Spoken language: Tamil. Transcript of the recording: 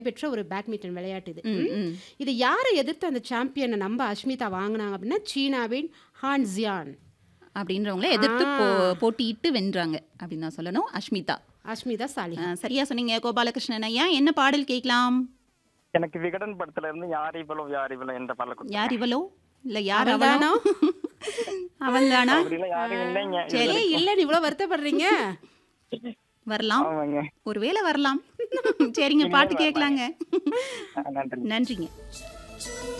பெற்ற ஒரு பேட்மிண்டன் விளையாட்டு இது ம், ம். இது யாரை எதிர்த்து அந்த சாம்பியனை நம்ம அஷ்மிதா வாங்கினாங்க அப்படின்னா சீனாவின் ஹான்சியான் அப்படின்றவங்கள எதிர்த்து போ போட்டியிட்டு வென்றாங்க அப்படின்னு தான் சொல்லணும் அஷ்மிதா அஷ்மிதா சாலிஹா ஆ, சரியா சொன்னீங்க கோபாலகிருஷ்ணன் ஐயா என்ன பாடல் கேட்கலாம் எனக்கு விகடன் படத்துல இருந்து யார் இவளோ யார் இவளோ என்ற பாடல கொடுத்தாங்க. யார் இவளோ இல்ல யார் அவள்தானோ? அவளோ அவள்தானா அப்படிலாம் யாரும் இல்லைங்க சரி இல்லன்னு இவ்வளவு வருத்தப்படுறீங்க வரலாம் ஆமாங்க ஒருவேளை வரலாம் சரிங்க பாட்டு கேட்கலாங்க ஆ, நன்றி நன்றிங்க